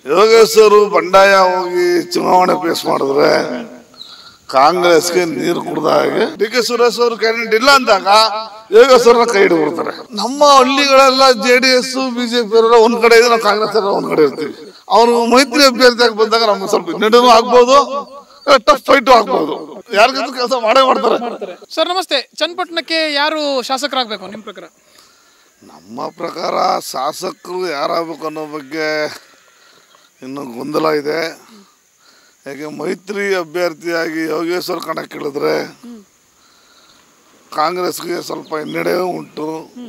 ಯೋಗೇಶ್ವರು ಬಂಡಾಯ ಹೋಗಿ ಚುನಾವಣೆ ಫೇಸ್ ಮಾಡಿದ್ರೆ ಕಾಂಗ್ರೆಸ್ಗೆ ನೀರು ಕುಡ್ದ ಹಾಗೆ ಡಿ ಕೆ ಸುರೇಶ್ ಅವರು ಕ್ಯಾಂಡಿಡೇಟ್ ಇಲ್ಲ ಅಂದಾಗ ಯೋಗೇಶ್ವರನ ಕೈ ಹಿಡಿದ್ಬಿಡ್ತಾರೆ ನಮ್ಮ ಹಳ್ಳಿಗಳೆಲ್ಲ ಜೆ ಡಿ ಎಸ್ ಬಿಜೆಪಿ ಅವರೆಲ್ಲ ಒಂದ್ ಕಡೆ ಇದೆ ನಾವು ಕಾಂಗ್ರೆಸ್ ಅವರೆಲ್ಲ ಒಂದ್ ಕಡೆ ಇರ್ತೀವಿ ಅವರು ಮೈತ್ರಿ ಅಭ್ಯರ್ಥಿಯಾಗಿ ಬಂದಾಗ ನಮ್ಗೆ ಸ್ವಲ್ಪ ನೆಡನು ಆಗ್ಬೋದು ಟಫ್ ಫೈಟು ಆಗ್ಬೋದು ಯಾರಿಗಾದ್ರೂ ಕೆಲಸ ಮಾಡೇ ಮಾಡ್ತಾರೆ ಸರ್ ನಮಸ್ತೆ ಚನ್ನಪಟ್ಟಣಕ್ಕೆ ಯಾರು ಶಾಸಕರಾಗಬೇಕು ನಿಮ್ಮ ಪ್ರಕಾರ ನಮ್ಮ ಪ್ರಕಾರ ಶಾಸಕರು ಯಾರಾಗಬೇಕು ಅನ್ನೋ ಬಗ್ಗೆ ಇನ್ನೂ ಗೊಂದಲ ಇದೆ ಯಾಕೆ ಮೈತ್ರಿ ಅಭ್ಯರ್ಥಿಯಾಗಿ ಯೋಗೇಶ್ವರ್ ಕಣಕ್ಕಿಳಿದ್ರೆ ಕಾಂಗ್ರೆಸ್ಗೆ ಸ್ವಲ್ಪ ಹಿನ್ನಡೆ ಉಂಟು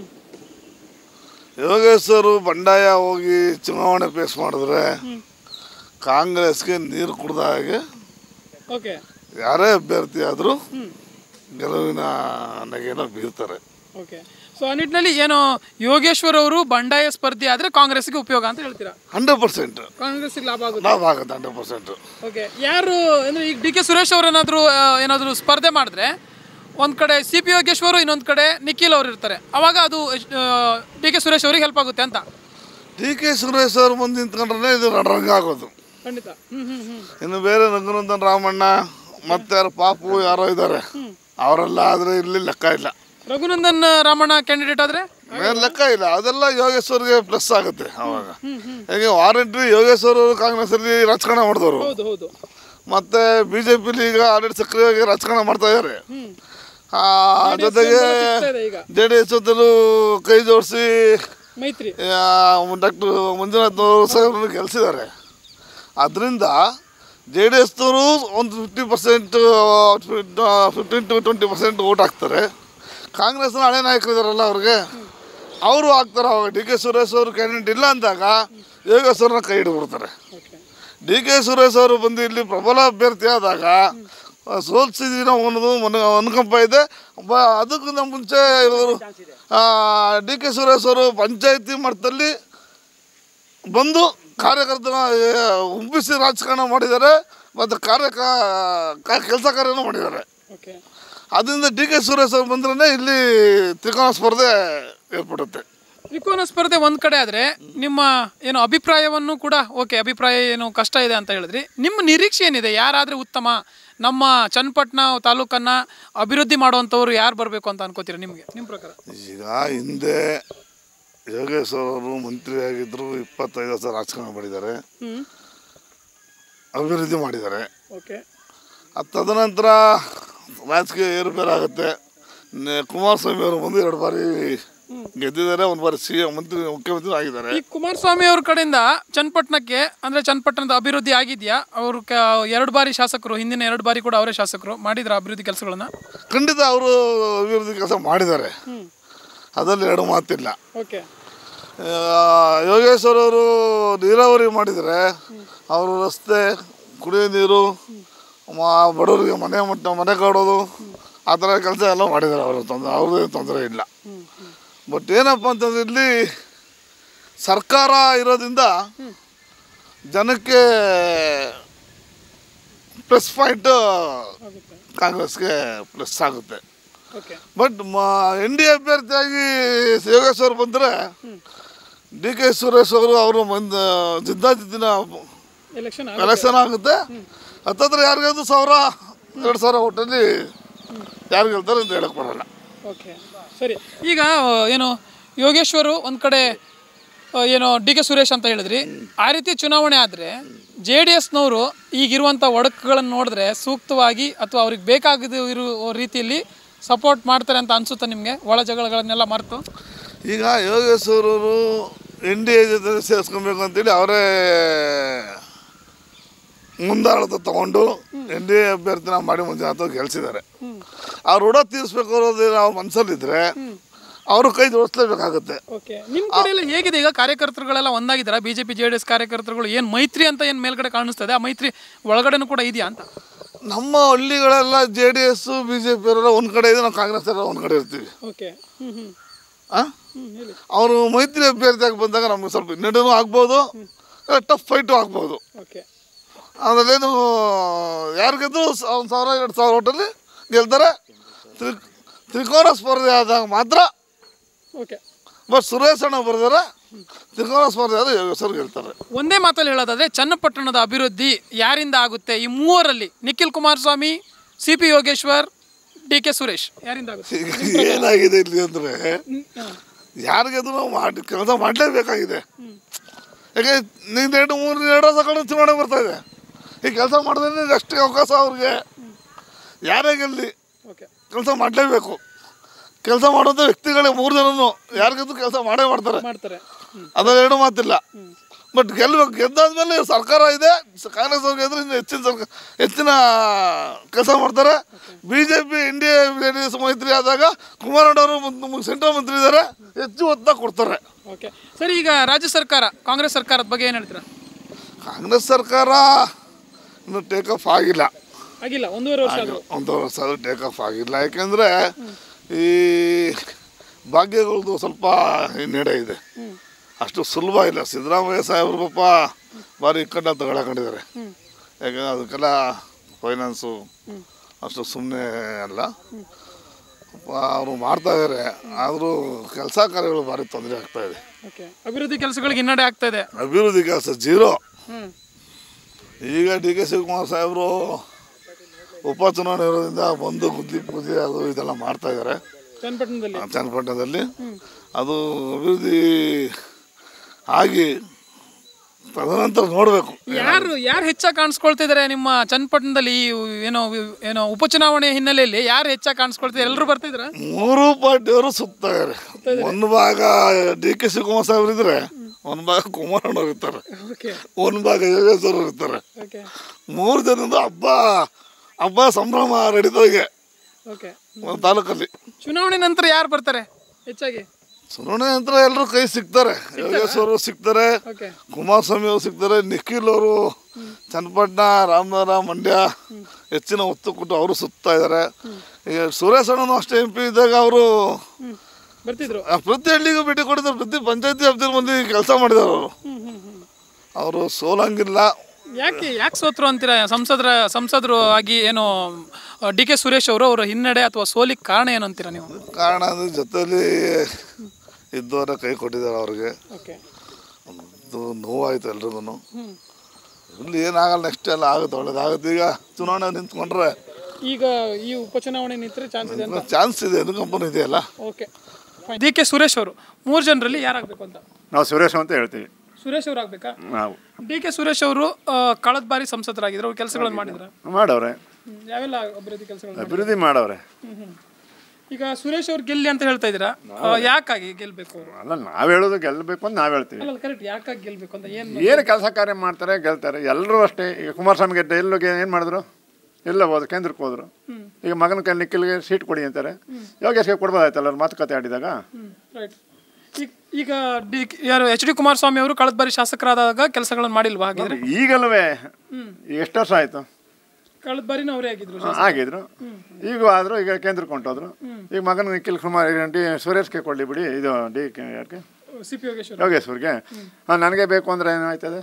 ಯೋಗೇಶ್ವರು ಬಂಡಾಯ ಹೋಗಿ ಚುನಾವಣೆ ಫೇಸ್ ಮಾಡಿದ್ರೆ ಕಾಂಗ್ರೆಸ್ಗೆ ನೀರು ಕುಡ್ದ ಹಾಗೆ ಓಕೆ ಯಾರೇ ಅಭ್ಯರ್ಥಿ ಆದರೂ ಗೆಲುವಿನ ನಗೆನ ಬೀರ್ತಾರೆ ಓಕೆ ಸೊ ಆ ನಿಟ್ಟಿನಲ್ಲಿ ಏನು ಯೋಗೇಶ್ವರ್ ಅವರು ಬಂಡಾಯ ಸ್ಪರ್ಧಿ ಆದರೆ ಕಾಂಗ್ರೆಸ್ಗೆ ಉಪಯೋಗ ಅಂತ ಹೇಳ್ತೀರಾ ಹಂಡ್ರೆಡ್ ಪರ್ಸೆಂಟ್ ಕಾಂಗ್ರೆಸ್ಗೆ ಲಾಭ ಆಗುತ್ತೆ ಲಾಭ ಆಗುತ್ತೆ ಹಂಡ್ರೆಡ್ ಪರ್ಸೆಂಟ್ ಓಕೆ ಯಾರು ಅಂದರೆ ಈಗ ಡಿ ಕೆ ಸುರೇಶ್ ಅವರು ಏನಾದರೂ ಏನಾದರೂ ಸ್ಪರ್ಧೆ ಮಾಡಿದ್ರೆ ಒಂದು ಕಡೆ ಸಿ ಪಿ ಯೋಗೇಶ್ವರು ಇನ್ನೊಂದು ಕಡೆ ನಿಖಿಲ್ ಅವರು ಇರ್ತಾರೆ ಅವಾಗ ಅದು ಡಿ ಕೆ ಸುರೇಶ್ ಅವರಿಗೆ ಹೆಲ್ಪ್ ಆಗುತ್ತೆ ಅಂತ ಡಿ ಕೆ ಸುರೇಶ್ ಅವ್ರು ಮುಂದೆ ನಿಂತ್ಕೊಂಡ್ರೆ ಇದು ರಣರಂಗ ಆಗೋದು ಖಂಡಿತ ಹ್ಞೂ ಹ್ಞೂ ಹ್ಞೂ ಇನ್ನು ಬೇರೆ ರಘುನಂದನ್ ರಾಮಣ್ಣ ಮತ್ತೆ ಯಾರು ಪಾಪು ಯಾರೋ ಇದ್ದಾರೆ ಅವರೆಲ್ಲ ಆದರೆ ಇಲ್ಲಿ ಲೆಕ್ಕ ಇಲ್ಲ ರಘುನಂದನ್ ರಾಮಣ್ಣ ಕ್ಯಾಂಡಿಡೇಟ್ ಆದರೆ ಏನು ಲೆಕ್ಕ ಇಲ್ಲ ಅದೆಲ್ಲ ಯೋಗೇಶ್ವರ್ಗೆ ಪ್ಲಸ್ ಆಗುತ್ತೆ ಅವಾಗ ಹೇಗೆ ವಾರಂಟ್ರಿ ಯೋಗೇಶ್ವರ್ ಅವರು ಕಾಂಗ್ರೆಸ್ಸಲ್ಲಿ ರಾಜಕಾರಣ ಮಾಡಿದವರು ಹೌದು ಹೌದು ಮತ್ತೆ ಬಿ ಜೆ ಪಿಲಿ ಈಗ ಆಲ್ರೆಡಿ ಸಕ್ರಿಯವಾಗಿ ರಾಜಕಾರಣ ಮಾಡ್ತಾ ಇದ್ದಾರೆ ಆ, ಜೊತೆಗೆ ಇದೆ ಈಗ ಜೆ ಡಿ ಎಸ್ ಜೊತೆಲೂ ಕೈ ಜೋಡಿಸಿ ಮೈತ್ರಿ ಡಾಕ್ಟರ್ ಮಂಜುನಾಥ್ ಅವರು ಸಾಹೇಬ್ರನ್ನು ಗೆಲ್ಸಿದ್ದಾರೆ ಅದರಿಂದ ಜೆ ಡಿ ಎಸ್ನವರು ಒಂದು fifty percent fifteen to twenty percent vote ಹಾಕ್ತಾರೆ ಕಾಂಗ್ರೆಸ್ನ ಹಳೆ ನಾಯಕರಿದಾರಲ್ಲ ಅವ್ರಿಗೆ ಅವರು ಹಾಕ್ತಾರೆ ಅವಾಗ ಡಿ ಕೆ ಸುರೇಶ್ ಅವರು ಕ್ಯಾಂಡಿಡೇಟ್ ಇಲ್ಲ ಅಂದಾಗ ಯೋಗೇಶ್ವರನ ಕೈ ಹಿಡಿದ್ಬಿಡ್ತಾರೆ ಓಕೆ ಡಿ ಕೆ ಸುರೇಶ್ ಅವರು ಬಂದು ಇಲ್ಲಿ ಪ್ರಬಲ ಅಭ್ಯರ್ಥಿ ಆದಾಗ ಸೋಲ್ಸಿದೀವಿ ನಾವು ಅನ್ನೋದು ಮನ ಅನುಕಂಪ ಇದೆ ಬ ಅದಕ್ಕಿಂತ ಮುಂಚೆ ಇವರು ಡಿ ಕೆ ಸುರೇಶ್ ಅವರು ಪಂಚಾಯತಿ ಮಟ್ಟದಲ್ಲಿ ಬಂದು ಕಾರ್ಯಕರ್ತನ ಆ, ಉಬ್ಬಿಸಿ ರಾಜಕಾರಣ ಮಾಡಿದ್ದಾರೆ ಮತ್ತು ಕಾರ್ಯ ಕೆಲಸ ಕಾರ್ಯನೂ ಮಾಡಿದ್ದಾರೆ ಓಕೆ ಅದರಿಂದ ಡಿ ಕೆ ಸುರೇಶ್ ಅವರು ಬಂದ್ರೆ ಇಲ್ಲಿ ತ್ರಿಕೋನ ಸ್ಪರ್ಧೆ ಏರ್ಪಡುತ್ತೆ ತ್ರಿಕೋನ ಸ್ಪರ್ಧೆ ಒಂದ್ ಕಡೆ ಆದ್ರೆ ನಿಮ್ಮ ಏನು ಅಭಿಪ್ರಾಯವನ್ನು ಕೂಡ ಓಕೆ ಅಭಿಪ್ರಾಯ ಏನು ಕಷ್ಟ ಇದೆ ಅಂತ ಹೇಳಿದ್ರಿ ನಿಮ್ಮ ನಿರೀಕ್ಷೆ ಏನಿದೆ ಯಾರಾದ್ರೆ ಉತ್ತಮ ನಮ್ಮ ಚನ್ನಪಟ್ಟಣ ತಾಲೂಕನ್ನ ಅಭಿವೃದ್ಧಿ ಮಾಡುವಂಥವ್ರು ಯಾರು ಬರಬೇಕು ಅಂತ ಅನ್ಕೋತೀರಾ ನಿಮಗೆ ನಿಮ್ಮ ಪ್ರಕಾರ ಈಗ ಹಿಂದೆ ಯೋಗೇಶ್ವರ್ ಅವರು ಮಂತ್ರಿಯಾಗಿದ್ದರು ಇಪ್ಪತ್ತೈದು ವರ್ಷ ರಾಜಕಾರಣ ಮಾಡಿದ್ದಾರೆ ಹ್ಮ್ ಅಭಿವೃದ್ಧಿ ಮಾಡಿದ್ದಾರೆ ಓಕೆ ಅದು ತದನಂತರ ರಾಜಕೀಯ ಏರುಪೇರಾಗುತ್ತೆ ನೆ- ಕುಮಾರಸ್ವಾಮಿ ಅವರು ಬಂದು ಎರಡು ಬಾರಿ ಗೆದ್ದಿದ್ದಾರೆ ಒಂದು ಬಾರಿ ಸಿ ಎಂ ಮಂತ್ರಿ ಮುಖ್ಯಮಂತ್ರಿ ಆಗಿದ್ದಾರೆ ಈ ಕುಮಾರಸ್ವಾಮಿ ಅವ್ರ ಕಡೆಯಿಂದ ಚನ್ನಪಟ್ಟಣಕ್ಕೆ ಅಂದ್ರೆ ಚನ್ನಪಟ್ಟಣದ ಅಭಿವೃದ್ಧಿ ಆಗಿದೆಯಾ ಅವರು ಎರಡು ಬಾರಿ ಶಾಸಕರು ಹಿಂದಿನ ಎರಡು ಬಾರಿ ಕೂಡ ಅವರೇ ಶಾಸಕರು ಮಾಡಿದ್ರ ಅಭಿವೃದ್ಧಿ ಕೆಲಸಗಳನ್ನ ಖಂಡಿತ ಅವರು ಅಭಿವೃದ್ಧಿ ಕೆಲಸ ಮಾಡಿದ್ದಾರೆ ಅದರಲ್ಲಿ ಎರಡು ಮಾತಿಲ್ಲ ಓಕೆ ಆ, ಯೋಗೇಶ್ವರ್ ಅವರು ನೀರಾವರಿ ಮಾಡಿದರೆ ಅವರು ರಸ್ತೆ ಕುಡಿಯೋ ನೀರು ಮ- ಬಡವರಿಗೆ ಮನೆ ಮಟ್ಟ ಮನೆ ಕೊಡೋದು ಆ ಥರ ಕೆಲಸ ಎಲ್ಲ ಮಾಡಿದ್ದಾರೆ ಅವರು ತೊಂದರೆ ಅವ್ರದ್ದು ತೊಂದರೆ ಇಲ್ಲ ಬಟ್ ಏನಪ್ಪ ಅಂತಂದ್ರೆ ಇಲ್ಲಿ ಸರ್ಕಾರ ಇರೋದ್ರಿಂದ ಜನಕ್ಕೆ ಪ್ಲಸ್ ಪಾಯಿಂಟು ಕಾಂಗ್ರೆಸ್ಗೆ ಪ್ಲಸ್ ಆಗುತ್ತೆ ಓಕೆ ಬಟ್ ಎನ್ ಡಿ ಅಭ್ಯರ್ಥಿಯಾಗಿ ಯೋಗೇಶ್ವರ್ ಬಂದರೆ ಡಿ ಕೆ ಸುರೇಶ್ ಅವರು ಅವರು ಬಂದ ಜಿದ್ದಾಜಿದ್ದಿನ ಎಲೆಕ್ಷನ್ ಎಲೆಕ್ಷನ್ ಆಗುತ್ತೆ ಹತ್ತತ್ರ ಯಾರಿಗಾದ್ರು ಸಾವಿರ ಎರಡು ಸಾವಿರ ಒಟ್ಟಲ್ಲಿ ಯಾರು ಗೆಲ್ತಾರೆ ಅಂತ ಹೇಳಕ್ ಬರಲ್ಲ ಓಕೆ ಸರಿ ಈಗ ಆ, ಏನು ಯೋಗೇಶ್ವರು ಒಂದು ಕಡೆ ಆ, ಏನು ಡಿ ಕೆ ಸುರೇಶ್ ಅಂತ ಹೇಳಿದ್ರಿ ಆ ರೀತಿ ಚುನಾವಣೆ ಆದರೆ ಜೆ ಡಿ ಎಸ್ನವರು ಈಗಿರುವಂಥ ಒಡಕುಗಳನ್ನು ನೋಡಿದ್ರೆ ಸೂಕ್ತವಾಗಿ ಅಥವಾ ಅವ್ರಿಗೆ ಬೇಕಾಗದ ಇರುವ ರೀತಿಯಲ್ಲಿ ಸಪೋರ್ಟ್ ಮಾಡ್ತಾರೆ ಅಂತ ಅನ್ಸುತ್ತೆ ನಿಮಗೆ ಒಳ ಜಗಳಗಳನ್ನೆಲ್ಲ ಮರೆತು ಈಗ ಯೋಗೇಶ್ವರ್ ಅವರು ಎನ್ ಡಿ ಎ ಜೊತೆ ಸೇರಿಸ್ಕೊಬೇಕು ಅಂತೇಳಿ ಅವರೇ ಮುಂದಾಳತ ತಗೊಂಡು ಎನ್ ಡಿ ಎ ಅಭ್ಯರ್ಥಿನ ಮಾಡಿ ಮುಂದೆ ಅಥವಾ ಗೆಲ್ಸಿದ್ದಾರೆ ಅವ್ರ ಋಣ ತೀರಿಸ್ಬೇಕು ಅನ್ನೋದು ಅವ್ರ ಮನಸ್ಸಲ್ಲಿದ್ರೆ ಅವರು ಕೈ ಜೋಡಿಸ್ಲೇಬೇಕಾಗುತ್ತೆ ಓಕೆ ನಿಮ್ಮ ಕಡೆ ಎಲ್ಲ ಹೇಗಿದೆ ಈಗ ಕಾರ್ಯಕರ್ತರುಗಳೆಲ್ಲ ಒಂದಾಗಿದ್ದಾರೆ B J P J D S ಕಾರ್ಯಕರ್ತರುಗಳು ಏನು ಮೈತ್ರಿ ಅಂತ ಏನು ಮೇಲ್ಗಡೆ ಕಾಣಿಸ್ತದೆ ಆ ಮೈತ್ರಿ ಒಳಗಡೆನೂ ಕೂಡ ಇದೆಯಾ ಅಂತ ನಮ್ಮ ಹಳ್ಳಿಗಳೆಲ್ಲ J D S B J P ಅವರೆಲ್ಲ ಒಂದು ಕಡೆ ಇದೆ ನಾವು ಕಾಂಗ್ರೆಸ್ ಎಲ್ಲ ಒಂದು ಕಡೆ ಇರ್ತೀವಿ ಓಕೆ ಹ್ಞೂ ಹ್ಞೂ ಆ? ಹ್ಞೂ ಹೇಳಿ ಅವರು ಮೈತ್ರಿ ಅಭ್ಯರ್ಥಿಯಾಗಿ ಬಂದಾಗ ನಮಗೆ ಸ್ವಲ್ಪ ಹಿನ್ನಡೆನೂ ಆಗ್ಬೋದು ಟಫ್ ಫೈಟು ಆಗ್ಬೋದು ಓಕೆ ಅದರಲ್ಲೇನು ಯಾರು ಗೆದ್ದು ಒಂದು ಸಾವಿರ ಎರಡು ಸಾವಿರ ಒಟ್ಟಲ್ಲಿ ಗೆಲ್ತಾರೆ ತ್ರಿ ತ್ರಿಕೋನ ಸ್ಪರ್ಧೆ ಆದಾಗ ಮಾತ್ರ ಓಕೆ ಬಟ್ ಸುರೇಶ್ ಅಣ್ಣ ಬರ್ದಾರೆ ತ್ರಿಕೋನ ಸ್ಪರ್ಧೆ ಆದರೆ ಯೋಗೇಶ್ವರ್ ಗೆಲ್ತಾರೆ ಒಂದೇ ಮಾತಲ್ಲಿ ಹೇಳೋದಾದ್ರೆ ಚನ್ನಪಟ್ಟಣದ ಅಭಿವೃದ್ಧಿ ಯಾರಿಂದ ಆಗುತ್ತೆ ಈ ಮೂವರಲ್ಲಿ Nikhil Kumaraswamy C P Yogeshwar D K Suresh ಯಾರಿಂದ ಆಗುತ್ತೆ ಈಗ ಏನಾಗಿದೆ ಇಲ್ಲಿ ಅಂದರೆ ಯಾರಿಗಾದ್ರೂ ನಾವು ಮಾಡಿ ಕೆಲಸ ಮಾಡಲೇಬೇಕಾಗಿದೆ ಯಾಕೆ ನೀನು ಎರಡು ಮೂರು ಎರಡು ವರ್ಷ ಕಡೆ ಚುನಾವಣೆ ಬರ್ತಾ ಇದೆ ಈ ಕೆಲಸ ಮಾಡಿದ್ರೆ ಅಷ್ಟೇ ಅವಕಾಶ ಅವ್ರಿಗೆ ಯಾರೇ ಗೆಲ್ಲಿ ಓಕೆ ಕೆಲಸ ಮಾಡಲೇಬೇಕು ಕೆಲಸ ಮಾಡೋಂಥ ವ್ಯಕ್ತಿಗಳೇ ಮೂರು ಜನನು ಯಾರಿಗಾದ್ರೂ ಕೆಲಸ ಮಾಡೇ ಮಾಡ್ತಾರೆ ಮಾಡ್ತಾರೆ ಹ್ಮ್. ಅದ್ರಲ್ಲಿ ಎರಡು ಮಾತಿಲ್ಲ ಬಟ್ ಗೆಲ್ಬೇಕು ಗೆದ್ದಾದ್ಮೇಲೆ ಸರ್ಕಾರ ಇದೆ ಸ- ಕಾಂಗ್ರೆಸ್ ಅವ್ರಿಗೆ ಇದ್ರೆ ಇನ್ನು ಹೆಚ್ಚಿನ ಸರ್ಕಾರ ಹೆಚ್ಚಿನ ಕೆಲಸ ಮಾಡ್ತಾರೆ B J P India J D S ಮೈತ್ರಿ ಆದಾಗ ಕುಮಾರಣ್ಣವರು ಸೆಂಟ್ರಲ್ ಮಂತ್ರಿ ಇದ್ದಾರೆ ಹೆಚ್ಚು ಒತ್ತ ಕೊಡ್ತಾರೆ ಓಕೆ ಸರಿ ಈಗ ರಾಜ್ಯ ಸರ್ಕಾರ ಕಾಂಗ್ರೆಸ್ ಸರ್ಕಾರದ ಬಗ್ಗೆ ಏನು ಹೇಳ್ತೀರಾ ಕಾಂಗ್ರೆಸ್ ಸರ್ಕಾರ ಇನ್ನು ಟೇಕ್ ಆಫ್ ಆಗಿಲ್ಲ ಆಗಿಲ್ಲ ಒಂದೂವರೆ ವರ್ಷ ಆದ್ರು ಒಂದು ವರ್ಷ ಟೇಕ್ ಆಫ್ ಆಗಿಲ್ಲ ಯಾಕೆಂದರೆ ಈ ಭಾಗ್ಯಗಳದ್ದು ಸ್ವಲ್ಪ ಹಿನ್ನಡೆ ಇದೆ ಅಷ್ಟು ಸುಲಭ ಇಲ್ಲ ಸಿದ್ದರಾಮಯ್ಯ ಸಾಹೇಬ್ರು ಪಾಪ ಭಾರಿ ಇಕ್ಕಟ್ಟ ತಗೊಳಕೊಂಡಿದ್ದಾರೆ ಯಾಕಂದ್ರೆ ಅದಕ್ಕೆಲ್ಲ ಫೈನಾನ್ಸು ಅಷ್ಟು ಸುಮ್ಮನೆ ಅಲ್ಲ ಅವರು ಮಾಡ್ತಾ ಇದ್ದಾರೆ ಆದರೂ ಕೆಲಸ ಕಾರ್ಯಗಳು ಭಾರಿ ತೊಂದರೆ ಆಗ್ತಾ ಇದೆ ಓಕೆ ಅಭಿವೃದ್ಧಿ ಕೆಲಸಗಳಿಗೆ ಹಿನ್ನಡೆ ಆಗ್ತಾ ಇದೆ ಅಭಿವೃದ್ಧಿ ಕೆಲಸ ಜೀರೋ ಹ್ಮ್ ಈಗ ಡಿ ಕೆ ಶಿವಕುಮಾರ್ ಸಾಹೇಬರು ಉಪಚುನಾವಣೆ ಇರೋದ್ರಿಂದ ಬಂದು ಗುದ್ಲಿ ಪೂಜೆ ಅದು ಇದೆಲ್ಲ ಮಾಡ್ತಾ ಇದ್ದಾರೆ ಚನ್ನಪಟ್ಟಣದಲ್ಲಿ ಚನ್ನಪಟ್ಟಣದಲ್ಲಿ ಅದು ಅಭಿವೃದ್ಧಿ ಆಗಿ ತದನಂತರ ನೋಡಬೇಕು ಯಾರು ಯಾರು ಹೆಚ್ಚಾಗಿ ಕಾಣಿಸ್ಕೊಳ್ತಿದ್ದಾರೆ ನಿಮ್ಮ ಚನ್ನಪಟ್ಟಣದಲ್ಲಿ ಈ ಏನೋ ಏನೋ ಉಪಚುನಾವಣೆ ಹಿನ್ನೆಲೆಯಲ್ಲಿ ಯಾರು ಹೆಚ್ಚಾಗಿ ಕಾಣಿಸ್ಕೊಳ್ತಿದ್ದಾರೆ ಎಲ್ಲರೂ ಬರ್ತಿದ್ರ ಮೂರು ಪಾರ್ಟಿಯವರು ಸುತ್ತಾರೆ ಒಂದು ಭಾಗ ಡಿ ಕೆ ಶಿವಕುಮಾರ್ ಸಾಹೇಬ್ರು ಇದ್ರೆ ಒಂದು ಭಾಗ ಕುಮಾರಣ್ಣವ್ರು ಇರ್ತಾರೆ ಓಕೆ ಒಂದು ಭಾಗ ಯೋಗೇಶ್ವರ್ ಇರ್ತಾರೆ ಓಕೆ ಮೂರು ಜನದ ಹಬ್ಬ ಹಬ್ಬ ಸಂಭ್ರಮ ನಡೀತಾಗೆ ಓಕೆ ಒಂದು ತಾಲೂಕಲ್ಲಿ ಚುನಾವಣೆ ನಂತರ ಯಾರು ಬರ್ತಾರೆ ಹೆಚ್ಚಾಗಿ ಚುನಾವಣೆ ನಂತರ ಎಲ್ಲರೂ ಕೈ ಸಿಗ್ತಾರೆ ಯೋಗೇಶ್ವರು ಸಿಗ್ತಾರೆ ಓಕೆ ಕುಮಾರಸ್ವಾಮಿ ಅವರು ಸಿಗ್ತಾರೆ ನಿಖಿಲ್ ಅವರು ಚನ್ನಪಟ್ಟಣ ರಾಮನಗರ ಮಂಡ್ಯ ಹೆಚ್ಚಿನ ಒತ್ತು ಕೊಟ್ಟು ಅವರು ಸುತ್ತಾ ಇದ್ದಾರೆ ಈಗ ಸುರೇಶ್ ಅಣ್ಣನು ಅಷ್ಟೇ ಎಂ ಪಿ ಇದ್ದಾಗ ಅವರು ಹ್ಮ್ ಬರ್ತಿದ್ರು ಪ್ರತಿ ಹಳ್ಳಿಗೂ ಭೇಟಿ ಕೊಟ್ಟಿದ್ದಾರೆ ಪ್ರತಿ ಪಂಚಾಯತಿ ವ್ಯಾಪ್ತಿಯಲ್ಲಿ ಬಂದು ಕೆಲಸ ಮಾಡಿದ್ದಾರೆ ಅವರು ಹ್ಮ್ ಹ್ಮ್ ಹ್ಮ್ ಅವರು ಸೋಲಂಗಿಲ್ಲ ಯಾಕೆ ಯಾಕೆ ಸೋತ್ರು ಅಂತೀರಾ ಸಂಸದರ ಸಂಸದರು ಆಗಿ ಏನು ಡಿ ಕೆ ಸುರೇಶ್ ಅವರು ಅವರ ಹಿನ್ನಡೆ ಅಥವಾ ಸೋಲಿಗೆ ಕಾರಣ ಏನು ಅಂತೀರಾ ನೀವು ಕಾರಣ ಅಂದ್ರೆ ಜೊತೆಲಿ ಇದ್ದವರ ಕೈ ಕೊಟ್ಟಿದ್ದಾರೆ ಅವ್ರಿಗೆ ಓಕೆ ಅದು ನೋವಾಯ್ತು ಎಲ್ರಿಗೂ ಹ್ಮ್ ಇಲ್ಲಿ ಏನಾಗಲ್ಲ ನೆಕ್ಸ್ಟ್ ಎಲ್ಲ ಆಗುತ್ತೆ ಒಳ್ಳೇದಾಗುತ್ತೆ ಈಗ ಚುನಾವಣೆ ನಿಂತ್ಕೊಂಡ್ರೆ ಈಗ ಈ ಉಪಚುನಾವಣೆ ನಿಂತರೆ ಚಾನ್ಸ್ ಇದೆ ಅಂತ ಚಾನ್ಸ್ ಇದೆ ಅನುಕಂಪನ ಇದೆಯಲ್ಲ ಓಕೆ ಡಿ ಕೆ ಸುರೇಶ್ ಅವರು ಮೂರು ಜನರಲ್ಲಿ ಯಾರಾಗಬೇಕು ಅಂತ ನಾವು ಸುರೇಶ್ ಅಂತ ಹೇಳ್ತೀವಿ ಸುರೇಶ್ ಅವರು ಆಗ್ಬೇಕಾ ನಾವು ಡಿ ಕೆ ಸುರೇಶ್ ಅವರು ಆ, ಕಳೆದ ಬಾರಿ ಸಂಸದರಾಗಿದ್ರು ಅವ್ರು ಕೆಲಸಗಳನ್ನು ಮಾಡಿದ್ರ ಮಾಡವ್ರೆ ಯಾವೆಲ್ಲ ಅಭಿವೃದ್ಧಿ ಕೆಲಸಗಳು ಅಭಿವೃದ್ಧಿ ಮಾಡವ್ರೆ ಹ್ಮ್ ಹ್ಮ್. ಈಗ ಸುರೇಶ್ ಅವ್ರು ಗೆಲ್ಲಿ ಅಂತ ಹೇಳ್ತಾ ಇದ್ದೀರಾ ಆ, ಯಾಕಾಗಿ ಗೆಲ್ಬೇಕು ಅವರು ಅಲ್ಲ ನಾವು ಹೇಳೋದು ಗೆಲ್ಲಬೇಕು ಅಂತ ನಾವು ಹೇಳ್ತೀವಿ ಅಲ್ಲ ಕರೆಕ್ಟ್ ಯಾಕಾಗಿ ಗೆಲ್ಬೇಕು ಅಂತ ಏನು ಏನು ಕೆಲಸ ಕಾರ್ಯ ಮಾಡ್ತಾರೆ ಗೆಲ್ತಾರೆ ಎಲ್ಲರೂ ಅಷ್ಟೇ ಈಗ ಕುಮಾರಸ್ವಾಮಿಗೆ ಎಲ್ಲೋಗಿ ಏನು ಮಾಡಿದ್ರು ಎಲ್ಲ ಹೋದ್ರು ಕೇಂದ್ರಕ್ಕೆ ಹೋದ್ರು ಈಗ ಮಗನ ಕೈ ನಿಖಿಲ್ಗೆ ಸೀಟ್ ಕೊಡಿ ಅಂತಾರೆ ಯೋಗೇಶ್ಗೆ ಕೊಡ್ಬೋದಾಯ್ತಲ್ಲ ಅವ್ರು ಮಾತುಕತೆ ಆಡಿದಾಗ ರೈಟ್ ಈಗ ಈಗ ಡಿ ಯಾರು ಎಚ್ ಡಿ ಕುಮಾರಸ್ವಾಮಿ ಅವರು ಕಳೆದ ಬಾರಿ ಶಾಸಕರಾದಾಗ ಕೆಲಸಗಳನ್ನು ಮಾಡಿಲ್ವಾ ಹಾಗಿದ್ರೆ ಈಗಲ್ವೇ ಈಗ ಎಷ್ಟು ವರ್ಷ ಆಯಿತು ಕಳೆದ ಬಾರಿನೂ ಅವರೇ ಆಗಿದ್ರು ಆಗಿದ್ರು ಈಗ ಆದರೂ ಈಗ ಕೇಂದ್ರಕ್ಕೆ ಹೊಂಟೋದ್ರು ಈಗ ಮಗನ ನಿಖಿಲ್ ಕುಮಾರ್ ಡಿ ಸುರೇಶ್ಗೆ ಕೊಡಲಿ ಬಿಡಿ ಇದು ಡಿ ಕೆ ಯಾರಿಗೆ ಸಿ ಪಿ ಯೋಗೇಶ್ವರ್ ಯೋಗೇಶ್ವರ್ಗೆ ಹಾಂ ನನಗೆ ಬೇಕು ಅಂದರೆ ಏನಾಯ್ತದೆ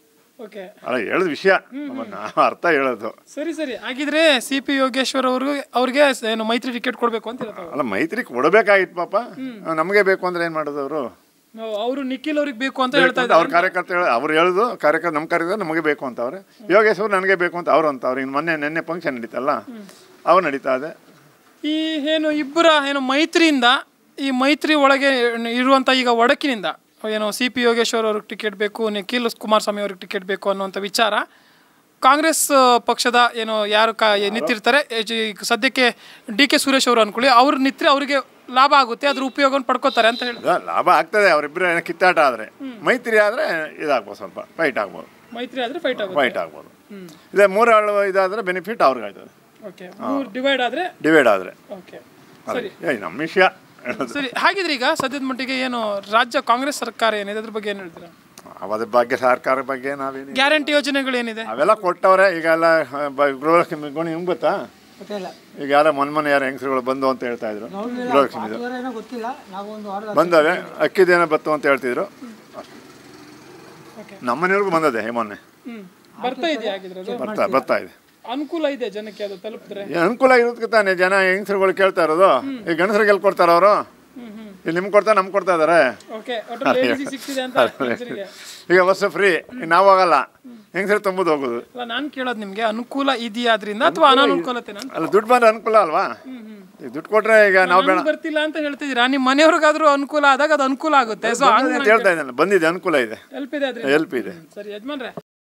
ಓಕೆ ಅಲ್ಲ ಹೇಳಿದ ವಿಷಯ ನಾವು ಅರ್ಥ ಹೇಳೋದು ಸರಿ ಸರಿ ಹಾಗಿದ್ರೆ ಸಿ ಪಿ ಯೋಗೇಶ್ವರ್ ಅವರು ಅವ್ರಿಗೆ ಏನು ಮೈತ್ರಿ ಟಿಕೆಟ್ ಕೊಡಬೇಕು ಅಂತ ಹೇಳ್ತಾವೆ ಅಲ್ಲ ಮೈತ್ರಿ ಕೊಡಬೇಕಾಗಿತ್ತು ಪಾಪ ನಮಗೆ ಬೇಕು ಅಂದ್ರೆ ಏನು ಮಾಡೋದು ಅವರು ಅವರು ನಿಖಿಲ್ ಅವ್ರಿಗೆ ಬೇಕು ಅಂತ ಹೇಳ್ತಾ ಅವ್ರ ಕಾರ್ಯಕರ್ತ ಹೇಳ ಅವ್ರು ಹೇಳುದು ಕಾರ್ಯಕರ್ತ ನಮ್ಮ ಕಾರ್ಯಕರ್ತ ನಮಗೆ ಬೇಕು ಅಂತ ಅವ್ರೆ ಯೋಗೇಶ್ವರ್ ನನಗೆ ಬೇಕು ಅಂತ ಅವ್ರು ಅಂತ ಅವ್ರು ಇನ್ನು ಮೊನ್ನೆ ನೆನ್ನೆ ಫಂಕ್ಷನ್ ನಡೀತಲ್ಲ ಅವ್ರು ನಡೀತಾ ಇದೆ ಈ ಏನು ಇಬ್ಬರ ಏನು ಮೈತ್ರಿಯಿಂದ ಈ ಮೈತ್ರಿ ಒಳಗೆ ಇರುವಂಥ ಈಗ ಒಡಕಿನಿಂದ ಏನು ಸಿ ಪಿ ಯೋಗೇಶ್ವರ್ ಅವ್ರಿಗೆ ಟಿಕೆಟ್ ಬೇಕು ನಿಖಿಲ್ ಕುಮಾರಸ್ವಾಮಿ ಅವ್ರಿಗೆ ಟಿಕೆಟ್ ಬೇಕು ಅನ್ನುವಂಥ ವಿಚಾರ ಕಾಂಗ್ರೆಸ್ ಆ, ಪಕ್ಷದ ಏನು ಯಾರು ಕಾ ನಿಂತಿರ್ತಾರೆ ಎಜ್- ಈಗ ಸದ್ಯಕ್ಕೆ ಡಿ ಕೆ ಸುರೇಶ್ ಅವರು ಅನ್ಕೊಳ್ಳಿ ಅವ್ರು ನಿಂತರೆ ಅವರಿಗೆ ಲಾಭ ಆಗುತ್ತೆ ಅದ್ರ ಉಪಯೋಗವನ್ನು ಪಡ್ಕೋತಾರೆ ಅಂತ ಹೇಳಿ ಅದ ಲಾಭ ಆಗ್ತದೆ ಅವರಿಬ್ಬರು ಏನೋ ಕಿತ್ತಾಟ ಆದರೆ ಮೈತ್ರಿ ಆದರೆ ಇದಾಗ್ಬೋದು ಸ್ವಲ್ಪ ಫೈಟ್ ಆಗ್ಬೋದು ಮೈತ್ರಿ ಆದರೆ ಫೈಟ್ ಆಗುತ್ತೆ ಫೈಟ್ ಆಗ್ಬೋದು ಇದೇ ಮೂರಾಳು ಇದಾದರೆ ಬೆನಿಫಿಟ್ ಅವ್ರಿಗೆ ಆಯ್ತದೆ ಓಕೆ ಮೂರು ಡಿವೈಡ್ ಆದರೆ ಡಿವೈಡ್ ಆದರೆ ಓಕೆ ಸರಿ ಏ ನಮ್ಮ ವಿಷಯ ಹೇಳೋದು ಸರಿ ಹಾಗಿದ್ರೆ ಈಗ ಸದ್ಯದ ಮಟ್ಟಿಗೆ ಏನು ರಾಜ್ಯ ಕಾಂಗ್ರೆಸ್ ಸರ್ಕಾರ ಏನಿದೆ ಅದ್ರ ಬಗ್ಗೆ ಏನು ಹೇಳ್ತೀರಾ ಅದ್ರ ಬಗ್ಗೆ ಸರ್ಕಾರ ಬಗ್ಗೆ ನಾವೇನು ಗ್ಯಾರಂಟಿ ಯೋಜನೆಗಳೇನಿದೆ ಅವೆಲ್ಲ ಕೊಟ್ಟವ್ರೆ ಈಗ ಎಲ್ಲ ಗೃಹಲಕ್ಷ್ಮಿ ಗುಣ ನಿಮ್ಗೆ ಗೊತ್ತಾ ಈಗ ಯಾರೋ ಮೊನ್ನೆ ಮೊನ್ನೆ ಯಾರೋ ಹೆಂಗಸರುಗಳು ಬಂದು ಅಂತ ಹೇಳ್ತಾ ಇದ್ರು ಗೃಹಲಕ್ಷ್ಮಿದು ಏನೋ ಗೊತ್ತಿಲ್ಲ ನಾವು ಒಂದು ವಾರದ ಬಂದವೆ ಅಕ್ಕಿದೇನೋ ಬತ್ತು ಅಂತ ಹೇಳ್ತಿದ್ರು ಓಕೆ ನಮ್ಮನೆಯವ್ರಿಗೂ ಬಂದದೆ ಈ ಮೊನ್ನೆ ಹ್ಮ್ ಬರ್ತಾ ಇದೆಯಾ ಹಾಗಿದ್ರೆ ಅದು ಬರ್ತಾ ಬರ್ತಾ ಇದೆ ಅನುಕೂಲ ಇದೆ ಜನಕ್ಕೆ ಅದು ತಲುಪಿದ್ರೆ ಏನ್ ಅನುಕೂಲ ಆಗಿರೋದಕ್ಕೆ ತಾನೇ ಜನ ಹೆಂಗಸರುಗಳು ಕೇಳ್ತಾ ಇರೋದು ಈ ಗಂಡಸರಿಗೆ ಎಲ್ಲಿ ಕೊಡ್ತಾರ ಅವರು ಇಲ್ಲಿ ನಿಮ್ಗೆ ಕೊಡ್ತಾ ನಮ್ಗೆ ಕೊಡ್ತಾ ಇದ್ದಾರೆ ಓಕೆ ಒಟ್ಟು ಲೇಡೀಸಿಗೆ ಸಿಗ್ತಿದೆ ಅಂತ ಹೆಂಗಸರಿಗೆ. ಈಗ ಬಸ್ ಫ್ರೀ ನಾವು ಹೋಗಲ್ಲ ಹೆಂಗಸರು ತುಂಬೋದು ಹೋಗೋದು ಅಲ್ಲ ನಾನು ಕೇಳೋದು ನಿಮ್ಗೆ ಅನುಕೂಲ ಇದೆಯಾದ್ರಿಂದ ಅಥವಾ ಅನಾನುಕೂಲತೆನಾ ಅಲ್ಲ ದುಡ್ಡು ಬಂದ್ರೆ ಅನುಕೂಲ ಅಲ್ವಾ ಈಗ ದುಡ್ಡು ಕೊಟ್ರೆ ಈಗ ನಾವು ಬೇಡ ನಾನು ಬರ್ತಿಲ್ಲ ಅಂತ ಹೇಳ್ತಿದ್ದೀರಾ ನಿಮ್ಮ ಮನೆಯವ್ರಿಗಾದ್ರೂ ಅನುಕೂಲ ಆದಾಗ ಅದು ಅನುಕೂಲ ಆಗುತ್ತೆ ಸೊ ಅಂತ ಹೇಳ್ತಾ ಇದ್ದೇನೆ ಬಂದಿದೆ ಅನುಕೂಲ ಇದೆ ಹೆಲ್ಪ್ ಇದೆ ಅದ್ರಿಂದ ಹೆಲ್ಪ್ ಇದೆ ಸರಿ ಯಜಮಾನ್ರೆ